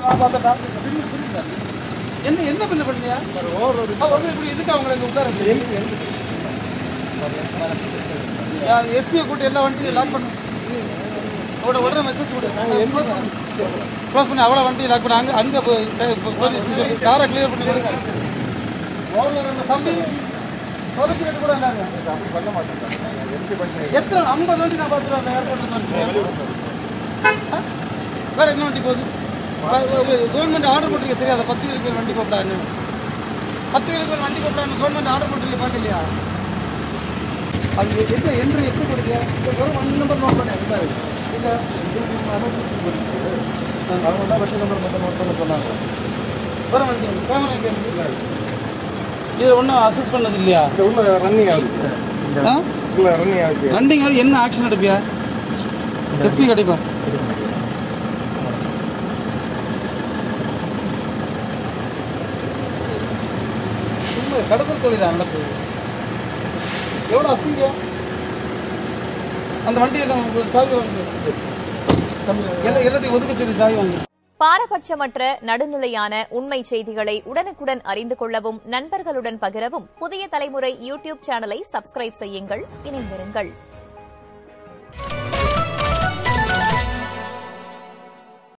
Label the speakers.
Speaker 1: அப்ப அந்த டாக்டர் புரியுது புரியுது சார் என்ன என்ன பில்லு பண்ணீங்க அவங்க இப்படி எதுக்கு அவங்க இங்க உட்கார எஸ்பியை கூட்டி எல்லா வண்டியும் லாக் பண்ணு உட உடனே மெசேஜ் கொடு க்ளோஸ் பண்ணி அவ்வளோ வண்டியை லாக் பண்ணி அங்கே அங்கே போலீஸ் காரை கிளியர் பண்ணி கொடு தம்பி தொலைச்சி கட்டு கூட இல்லாங்க எத்தனை ஐம்பது வண்டி நான் பார்த்துருவேன் ஏர்போர்ட்டில் வேற என்ன வண்டி போகுது கவர்மெண்ட் ஆர்டர் போட்டிருக்க தெரியாத பத்து கிலோ பேர் வண்டி போட்டாங்க பத்து கிலோ பேர் வண்டி போட்டாங்க கவர்மெண்ட் ஆர்டர் போட்டிருக்க பார்க்கலையா அது என்ன என்று எப்படி கொடுங்க ஒரு ஒன் நம்பர் நோட் பண்ண இருந்தாரு இல்லை அவங்க தான் வண்டி நம்பர் மட்டும் நோட் பண்ண சொன்னாங்க வர வண்டி கேமரா எங்கே இருக்கு இது ஒன்றும் அசஸ் பண்ணது இல்லையா
Speaker 2: உள்ள ரன்னிங் ஆகுது
Speaker 1: ஆ
Speaker 2: உள்ள ரன்னிங் ஆகுது
Speaker 1: ரன்னிங் ஆகுது என்ன ஆக்ஷன் எடுப்பியா எஸ்பி கிடைப்பா சும்மா கடத்தல் தொழிலா நடக்குது எவ்வளோ அசிங்கம் அந்த வண்டியெல்லாம் சாவி வாங்க எல்லாம் எல்லாத்தையும் ஒதுக்க சொல்லி சாவி வாங்க
Speaker 3: பாரபட்சமற்ற நடுநிலையான உண்மை செய்திகளை உடனுக்குடன் அறிந்து கொள்ளவும் நண்பர்களுடன் பகிரவும் புதிய தலைமுறை யூடியூப் சேனலை சப்ஸ்கிரைப் செய்யுங்கள் இணைந்திருங்கள்